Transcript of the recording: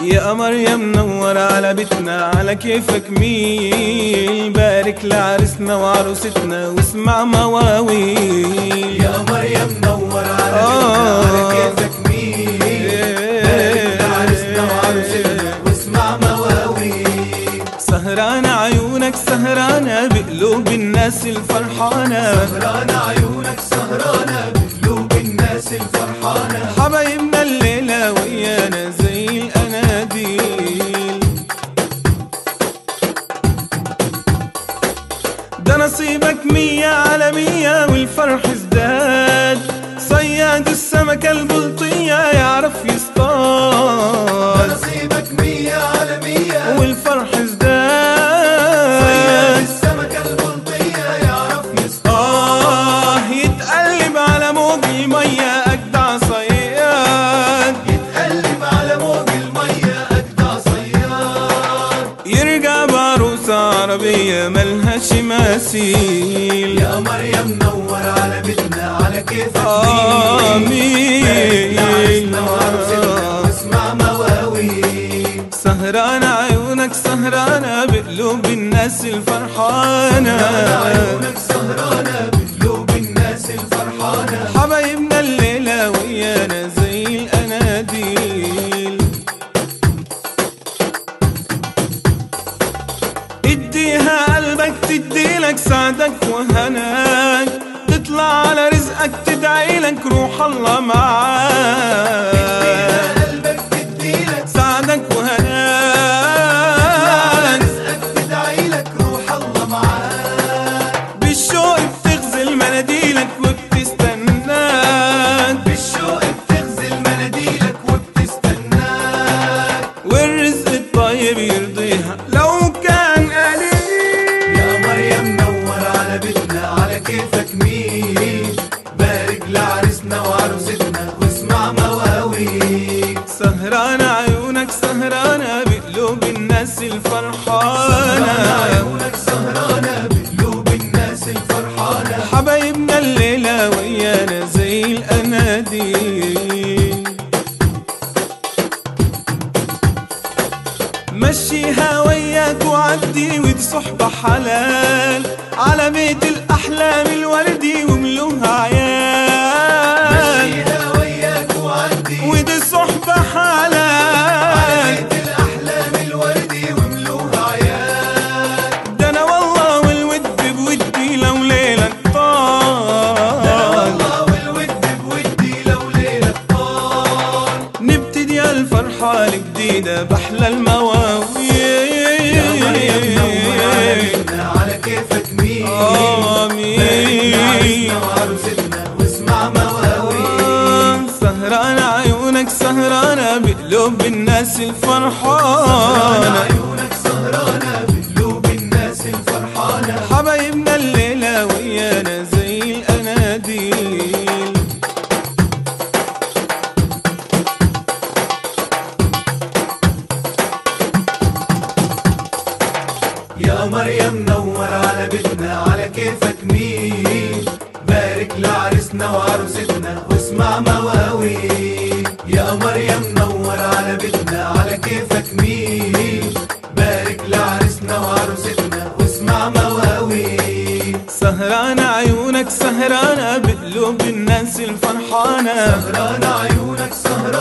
يا قمر يا منور على بيتنا على كيفك ميل بارك لعرسنا وعروستنا واسمع مواويل يا قمر يا منور على آه. بيتنا على كيفك مين بارك لعرسنا وعروستنا واسمع مواويل سهران عيونك سهرانة بقلوب الناس الفرحانة سهرانة عيونك سهرانة بقلوب الناس الفرحانة حبايبنا الليلة ويانا زي الأناديل ده نصيبك مية على مية والفرح ازداد صياد السمكة البلطية يعرف يصطاد نصيبك مية على مية والفرح صياد ازداد السمكة البلطية يعرف يصطاد آه يتقلب على موج المية أجدع صياد يتقلب على موج المية أجدع صياد يرجع بعروسة عربية ملهاش مثيل يا قمر يا منور على بيتنا على كيفك آه مين بارك لعرسنا وعروستنا مين واسمع مواويل سهرانة عيونك سهرانة بقلوب الناس الفرحانة عيونك سهرانة بقلوب الناس الفرحانة حبايبنا الليلة ويانا زي الأناديل اديها قلبك تديلك سعدك وهناك تطلع على رزقك تدعيلك روح الله معاك قلبك تديلك سعدك على وهناك رزقك تدعيلك روح الله معاك بالشوق بتغزل مناديلك وبتستناك بالشوق بتغزل مناديلك وبتستناك والرزق الطيب يرضيها لو كان قليل يا مريم نور على بيتنا على كيفك مين بارك لعرسنا وعروستنا واسمع مواويل سهرانة عيونك سهرانة بقلوب الناس سهرانة الفرحانة عيونك سهرانة بقلوب الناس الفرحانة حبايبنا الليلة ويانا زي الأناديل مشيها وياك وعدي ودي صحبة حلال على بيت الأحلام الوردي وملوها عيال مشيها وياك وعدي ودي صحبة حلال بيت الأحلام الوردي وملوها عيال ده أنا والله والود بودي لو ليلك طال والله والود بودي لو ليلة طال نبتدي الفرحة الجديدة بأحلى المواويل يا مريم نور على بيتنا على كيفك مين آمين عرسنا وعروستنا واسمع مواويل سهرانة عيونك سهرانة بقلوب الناس سهرانة الفرحانة عيونك سهرانة بقلوب الناس الفرحانة حبايبنا الليلة ويانا زي الأناديل يا مريم نور على بيتنا على كيفك مين بارك لعرسنا وعروستنا واسمع مواويل يا مريم نور على بيتنا على كيفك مين بارك لعرسنا وعروستنا واسمع مواويل سهرانة عيونك سهرانة بقلوب الناس الفرحانة سهرانة عيونك سهرانة